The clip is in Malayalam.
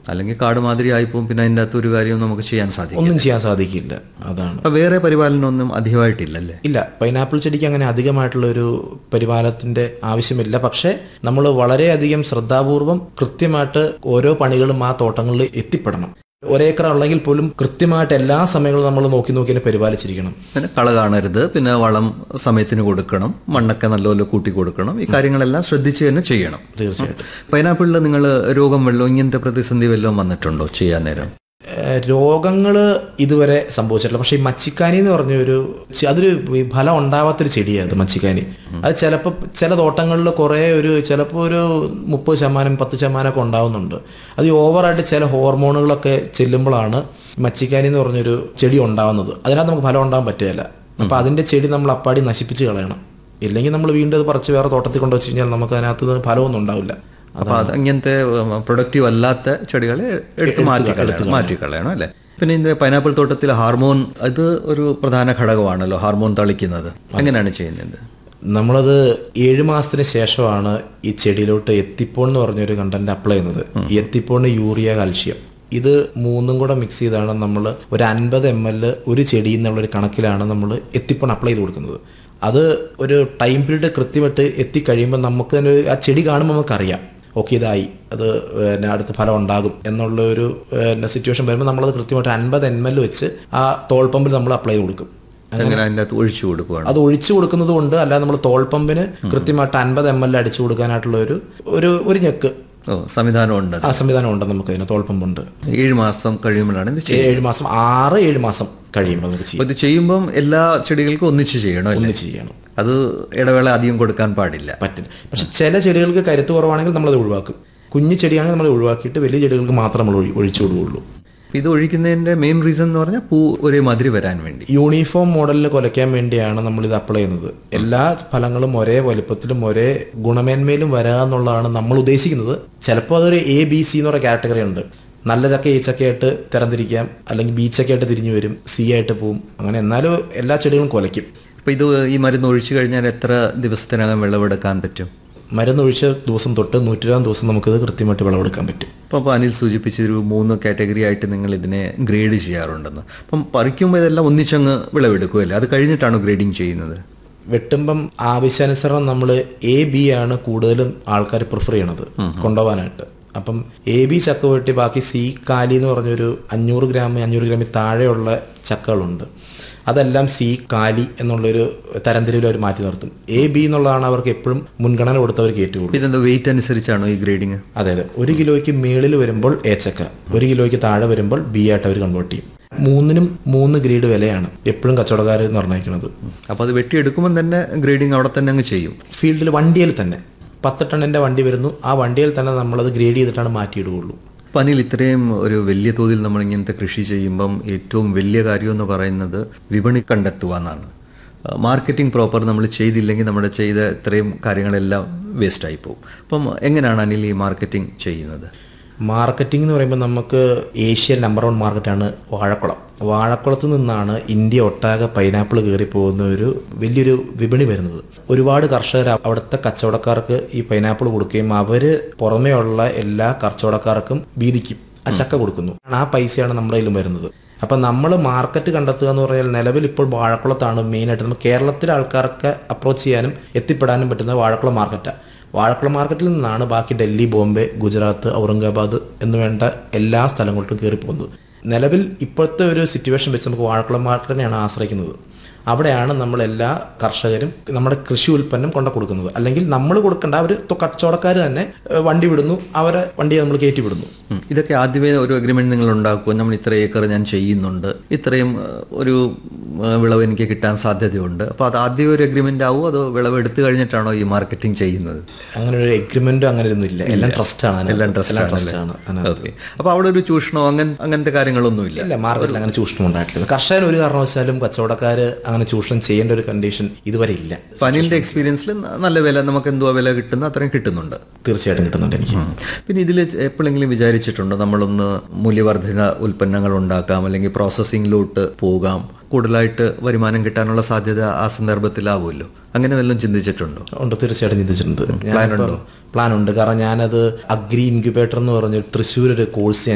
അല്ലെങ്കിൽ കാട് മാതിരി ആയിപ്പോവും പിന്നെ അതിൻ്റെ അകത്ത് ഒരു കാര്യവും നമുക്ക് ചെയ്യാൻ സാധിക്കും ഒന്നും ചെയ്യാൻ സാധിക്കില്ല അതാണ് അപ്പോൾ വേറെ പരിപാലനമൊന്നും അധികമായിട്ടില്ലല്ലേ ഇല്ല പൈനാപ്പിൾ ചെടിക്ക് അങ്ങനെ അധികമായിട്ടുള്ള ഒരു പരിപാലനത്തിന്റെ ആവശ്യമില്ല പക്ഷേ നമ്മൾ വളരെയധികം ശ്രദ്ധാപൂർവം കൃത്യമായിട്ട് ഓരോ പണികളും ആ തോട്ടങ്ങളിൽ എത്തിപ്പെടണം ഒരേക്കർ ഉള്ളെങ്കിൽ പോലും കൃത്യമായിട്ട് എല്ലാ സമയങ്ങളും നമ്മൾ നോക്കി നോക്കി തന്നെ പരിപാലിച്ചിരിക്കണം പിന്നെ കള കാണരുത് പിന്നെ വളം സമയത്തിന് കൊടുക്കണം മണ്ണൊക്കെ നല്ലപോലെ കൂട്ടി കൊടുക്കണം ഈ കാര്യങ്ങളെല്ലാം ശ്രദ്ധിച്ച് തന്നെ ചെയ്യണം തീർച്ചയായിട്ടും പൈനാപ്പിളിൽ നിങ്ങൾ രോഗം വല്ലതും ഇങ്ങനത്തെ പ്രതിസന്ധി വല്ലതും വന്നിട്ടുണ്ടോ ചെയ്യാൻ നേരം രോഗങ്ങൾ ഇതുവരെ സംഭവിച്ചിട്ടില്ല പക്ഷേ ഈ മച്ചിക്കാനി എന്ന് പറഞ്ഞൊരു ചെ- അതൊരു ഈ ഫലം ഉണ്ടാവാത്തൊരു ചെടിയാണ് അത് മച്ചിക്കാനി അത് ചിലപ്പോൾ ചില തോട്ടങ്ങളിൽ കുറേ ഒരു ചിലപ്പോൾ ഒരു മുപ്പത് ശതമാനം പത്ത് ശതമാനം ഒക്കെ ഉണ്ടാവുന്നുണ്ട് അത് ഈ ഓവറായിട്ട് ചില ഹോർമോണുകളൊക്കെ ചെല്ലുമ്പോഴാണ് മച്ചിക്കാനി എന്ന് പറഞ്ഞൊരു ചെടി ഉണ്ടാവുന്നത് അതിനകത്ത് നമുക്ക് ഫലം ഉണ്ടാകാൻ പറ്റുകയില്ല അപ്പോൾ അതിൻ്റെ ചെടി നമ്മൾ അപ്പാടി നശിപ്പിച്ച് കളയണം ഇല്ലെങ്കിൽ നമ്മൾ വീണ്ടും അത് പറിച്ച് വേറെ തോട്ടത്തിൽ കൊണ്ടുവച്ച് കഴിഞ്ഞാൽ നമുക്ക് അതിനകത്ത് നിന്ന് ഫലമൊന്നും ഉണ്ടാവില്ല അപ്പൊ അത് ഇങ്ങനത്തെ പ്രൊഡക്റ്റീവ് അല്ലാത്ത ചെടികളെ എടുത്ത് മാറ്റി കളയണം മാറ്റി കളയണം അല്ലേ പിന്നെ ഇതിന്റെ പൈനാപ്പിൾ തോട്ടത്തിൽ ഹാർമോൺ ഇത് ഒരു പ്രധാന ഘടകമാണല്ലോ ഹാർമോൺ തളിക്കുന്നത് എങ്ങനെയാണ് ചെയ്യുന്നത് നമ്മളത് ഏഴ് മാസത്തിന് ശേഷമാണ് ഈ ചെടിയിലോട്ട് എത്തിപ്പോൺ എന്ന് പറഞ്ഞൊരു കണ്ടന്റ് അപ്ലൈ ചെയ്യുന്നത് ഈ എത്തിപ്പോണ് യൂറിയ കാൽഷ്യം ഇത് മൂന്നും കൂടെ മിക്സ് ചെയ്താണ് നമ്മൾ ഒരു അൻപത് എം എൽ ഒരു ചെടിയിൽ നിന്നുള്ളൊരു കണക്കിലാണ് നമ്മൾ എത്തിപ്പോൺ അപ്ലൈ ചെയ്ത് കൊടുക്കുന്നത് അത് ഒരു ടൈം പീരീഡ് കൃത്യമായിട്ട് എത്തിക്കഴിയുമ്പോൾ നമുക്ക് തന്നെ ഒരു- ആ ചെടി കാണുമ്പോൾ നമുക്കറിയാം ഓക്കെ ഇതായി അത് പിന്നെ അടുത്ത ഫലം ഉണ്ടാകും എന്നുള്ള ഒരു സിറ്റുവേഷൻ വരുമ്പോൾ നമ്മളത് കൃത്യമായിട്ട് അൻപത് എം എൽ വെച്ച് ആ തോൾ പമ്പിൽ നമ്മൾ അപ്ലൈ ചെയ്ത് കൊടുക്കും അങ്ങനെ അതിൻ്റെ അകത്ത് ഒഴിച്ചു കൊടുക്കുകയാണ് അത് ഒഴിച്ചു കൊടുക്കുന്നത് കൊണ്ട് അല്ലാതെ നമ്മൾ തോൾ പമ്പിന് കൃത്യമായിട്ട് അൻപത് എം എൽ അടിച്ചു കൊടുക്കാനായിട്ടുള്ള ഒരു ഒരു ഒരു ഞെക്ക് ഓ സംവിധാനം ഉണ്ട് ആ സംവിധാനം ഉണ്ട് നമുക്ക് അതിന് തോൾ പമ്പുണ്ട് ഏഴ് മാസം കഴിയുമ്പോഴാണ് ഇത് ചെയ്യുന്നത് ഏഴ് മാസം ആറ് ഏഴ് മാസം കഴിയുമ്പോൾ നമുക്ക് ചെയ്യാം അപ്പൊ ഇത് ചെയ്യുമ്പം എല്ലാ ചെടികൾക്കും ഒന്നിച്ച് ചെയ്യണം അല്ലേ ഒന്ന് ചെയ്യണം അത് ഇടവേള അധികം കൊടുക്കാൻ പാടില്ല പറ്റില്ല പക്ഷെ ചില ചെടികൾക്ക് കരുത്ത് കുറവാണെങ്കിൽ നമ്മളത് ഒഴിവാക്കും കുഞ്ഞു ചെടിയാണെങ്കിൽ നമ്മൾ ഒഴിവാക്കിയിട്ട് വലിയ ചെടികൾക്ക് മാത്രം നമ്മൾ ഒഴി- ഒഴിച്ചു കൊടുക്കുകയുള്ളൂ ഇത് ഒഴിക്കുന്നതിന്റെ മെയിൻ റീസൺ എന്ന് പറഞ്ഞാൽ പൂ ഒരേ മാതിരി വരാൻ വേണ്ടി യൂണിഫോം മോഡലിൽ കുലയ്ക്കാൻ വേണ്ടിയാണ് നമ്മൾ ഇത് അപ്ലൈ ചെയ്യുന്നത് എല്ലാ ഫലങ്ങളും ഒരേ വലുപ്പത്തിലും ഒരേ ഗുണമേന്മയിലും വരിക എന്നുള്ളതാണ് നമ്മൾ ഉദ്ദേശിക്കുന്നത് ചിലപ്പോൾ അതൊരു എ ബി സി എന്ന് പറയുന്ന കാറ്റഗറി ഉണ്ട് നല്ല ചക്ക ഈ ചക്കയായിട്ട് തരംതിരിക്കാം അല്ലെങ്കിൽ ബി ചക്കയായിട്ട് തിരിഞ്ഞു വരും സി ആയിട്ട് പോവും അങ്ങനെ എന്നാലും എല്ലാ ചെടികളും കുലയ്ക്കും അപ്പൊ ഇത് ഈ മരുന്ന് ഒഴിച്ചു കഴിഞ്ഞാൽ എത്ര ദിവസത്തിനകം വിളവെടുക്കാൻ പറ്റും മരുന്നൊഴിച്ച ദിവസം തൊട്ട് നൂറ്റിരുപതാം ദിവസം നമുക്കിത് കൃത്യമായിട്ട് വിളവെടുക്കാൻ പറ്റും അപ്പം അപ്പോൾ അനിൽ സൂചിപ്പിച്ചൊരു മൂന്ന് കാറ്റഗറി ആയിട്ട് നിങ്ങൾ ഇതിനെ ഗ്രേഡ് ചെയ്യാറുണ്ടെന്ന് അപ്പം പറിക്കുമ്പോൾ ഇതെല്ലാം ഒന്നിച്ചങ്ങ് വിളവെടുക്കുമല്ലേ അത് കഴിഞ്ഞിട്ടാണോ ഗ്രേഡിങ് ചെയ്യുന്നത് വെട്ടുമ്പം ആവശ്യാനുസരണം നമ്മൾ എ ബി ആണ് കൂടുതലും ആൾക്കാർ പ്രിഫർ ചെയ്യണത് കൊണ്ടുപോകാനായിട്ട് അപ്പം എ ബി ചക്ക വെട്ടി ബാക്കി സി കാലി എന്ന് പറഞ്ഞൊരു അഞ്ഞൂറ് ഗ്രാം അഞ്ഞൂറ് ഗ്രാമിൽ താഴെയുള്ള ചക്കകളുണ്ട് അതെല്ലാം സി കാലി എന്നുള്ളൊരു തരംതിരിവിൽ അവർ മാറ്റി നിർത്തും എ ബി എന്നുള്ളതാണ് അവർക്ക് എപ്പോഴും മുൻഗണന കൊടുത്തവർക്ക് ഏറ്റവും അപ്പം ഇതെന്താ വെയിറ്റ് അനുസരിച്ചാണോ ഈ ഗ്രേഡിങ് അതെ അതെ ഒരു കിലോയ്ക്ക് മേളിൽ വരുമ്പോൾ എ ചക്ക ഒരു കിലോയ്ക്ക് താഴെ വരുമ്പോൾ ബി ആയിട്ട് അവർ കൺവേർട്ട് ചെയ്യും മൂന്നിനും മൂന്ന് ഗ്രേഡ് വിലയാണ് എപ്പോഴും കച്ചവടക്കാർ നിർണ്ണയിക്കുന്നത് അപ്പോൾ അത് വെട്ടിയെടുക്കുമ്പോൾ തന്നെ ഗ്രേഡിങ് അവിടെ തന്നെ അങ്ങ് ചെയ്യും ഫീൽഡിൽ വണ്ടിയിൽ തന്നെ പത്ത് ടണ്ണിൻ്റെ വണ്ടി വരുന്നു ആ വണ്ടിയിൽ തന്നെ നമ്മളത് ഗ്രേഡ് ചെയ്തിട്ടാണ് മാറ്റിയിടുകയുള്ളൂ അപ്പം അനിൽ ഇത്രയും ഒരു വലിയ തോതിൽ നമ്മൾ ഇങ്ങനത്തെ കൃഷി ചെയ്യുമ്പം ഏറ്റവും വലിയ കാര്യം എന്ന് പറയുന്നത് വിപണി കണ്ടെത്തുക എന്നാണ് മാർക്കറ്റിംഗ് പ്രോപ്പർ നമ്മൾ ചെയ്തില്ലെങ്കിൽ നമ്മുടെ ചെയ്ത ഇത്രയും കാര്യങ്ങളെല്ലാം വേസ്റ്റായി പോകും അപ്പം എങ്ങനെയാണ് അനിൽ ഈ മാർക്കറ്റിംഗ് ചെയ്യുന്നത് മാർക്കറ്റിംഗ് എന്ന് പറയുമ്പോൾ നമുക്ക് ഏഷ്യൻ നമ്പർ വൺ മാർക്കറ്റാണ് വാഴക്കുളം വാഴക്കുളത്ത് നിന്നാണ് ഇന്ത്യ ഒട്ടാകെ പൈനാപ്പിൾ കയറി പോകുന്ന ഒരു വലിയൊരു വിപണി വരുന്നത് ഒരുപാട് കർഷകർ അവിടുത്തെ കച്ചവടക്കാർക്ക് ഈ പൈനാപ്പിൾ കൊടുക്കുകയും അവർ പുറമേയുള്ള എല്ലാ കച്ചവടക്കാർക്കും വീതിക്കും ആ ചക്ക കൊടുക്കുന്നു ആ പൈസയാണ് നമ്മുടെ കയ്യിലും വരുന്നത് അപ്പം നമ്മൾ മാർക്കറ്റ് കണ്ടെത്തുക എന്ന് പറഞ്ഞാൽ നിലവിൽ ഇപ്പോൾ വാഴക്കുളത്താണ് മെയിനായിട്ട് നമ്മൾ കേരളത്തിലെ ആൾക്കാർക്ക് അപ്രോച്ച് ചെയ്യാനും എത്തിപ്പെടാനും പറ്റുന്ന വാഴക്കുളം മാർക്കറ്റാണ് വാഴക്കുളം മാർക്കറ്റിൽ നിന്നാണ് ബാക്കി ഡൽഹി ബോംബെ ഗുജറാത്ത് ഔറംഗാബാദ് എന്ന് വേണ്ട എല്ലാ സ്ഥലങ്ങളിലും കയറി പോകുന്നത് നിലവിൽ ഇപ്പോഴത്തെ ഒരു സിറ്റുവേഷൻ വെച്ച് നമുക്ക് വാഴക്കുളം മാർക്കറ്റിനെയാണ് ആശ്രയിക്കുന്നത് അവിടെയാണ് നമ്മൾ എല്ലാ കർഷകരും നമ്മുടെ കൃഷി ഉൽപ്പന്നം കൊണ്ട കൊടുക്കുന്നത് അല്ലെങ്കിൽ നമ്മൾ കൊടുക്കേണ്ട അവർ കച്ചവടക്കാർ തന്നെ ഏഹ്, വണ്ടി വിടുന്നു അവരെ വണ്ടിയെ നമ്മൾ കയറ്റി വിടുന്നു ഉം. ഇതൊക്കെ ആദ്യമേ ഒരു അഗ്രിമെന്റ് നിങ്ങൾ ഉണ്ടാക്കുക നമ്മൾ ഇത്ര ഏക്കർ ഞാൻ ചെയ്യുന്നുണ്ട് ഇത്രയും ഏഹ്, ഒരു ഏഹ്, വിളവ് എനിക്ക് കിട്ടാൻ സാധ്യതയുണ്ട് അപ്പോൾ അത് ആദ്യം ഒരു അഗ്രിമെന്റ് ആവുമോ അതോ വിളവ് എടുത്തു കഴിഞ്ഞിട്ടാണോ ഈ മാർക്കറ്റിംഗ് ചെയ്യുന്നത് അങ്ങനെ ഒരു എഗ്രിമെന്റും അങ്ങനെ ഒന്നുമില്ല എല്ലാം ട്രസ്റ്റാണ് എല്ലാം ട്രസ്റ്റ് ട്രസ്റ്റാണ് ഓക്കെ അപ്പോൾ അവിടെ ഒരു ചൂഷണോ അങ്ങനെ അങ്ങനത്തെ കാര്യങ്ങളൊന്നുമില്ല ഇല്ല മാർക്കറ്റിൽ അങ്ങനെ ചൂഷണം ഉണ്ടായിട്ടില്ല കർഷകർ ഒരു കാരണവശാലും കച്ചവടക്കാർ അങ്ങനെ ചൂഷണം ചെയ്യേണ്ട ഒരു കണ്ടീഷൻ ഇതുവരെ ഇല്ല അപ്പോൾ അനിലിന്റെ എക്സ്പീരിയൻസിൽ നല്ല വില നമുക്ക് എന്തുവാ വില കിട്ടുന്ന അത്രയും കിട്ടുന്നുണ്ട് തീർച്ചയായിട്ടും കിട്ടുന്നുണ്ട് എനിക്ക് ഉം. പിന്നെ ഇതിൽ എപ്പോഴെങ്കിലും വിചാരിച്ചിട്ടുണ്ടോ നമ്മളൊന്ന് മൂല്യവർദ്ധിത ഉൽപ്പന്നങ്ങൾ ഉണ്ടാക്കാം അല്ലെങ്കിൽ പ്രോസസ്സിങ്ങിലോട്ട് പോകാം കൂടുതലായിട്ട് വരുമാനം കിട്ടാനുള്ള സാധ്യത ആ സന്ദർഭത്തിലാവുമല്ലോ അങ്ങനെ വല്ലതും ചിന്തിച്ചിട്ടുണ്ടോ ഉണ്ട് തീർച്ചയായിട്ടും ചിന്തിച്ചിട്ടുണ്ട് പ്ലാൻ ഉണ്ട് കാരണം ഞാനത് അഗ്രി ഇൻക്യുബേറ്റർ എന്ന് പറഞ്ഞ തൃശ്ശൂർ ഒരു കോഴ്സ്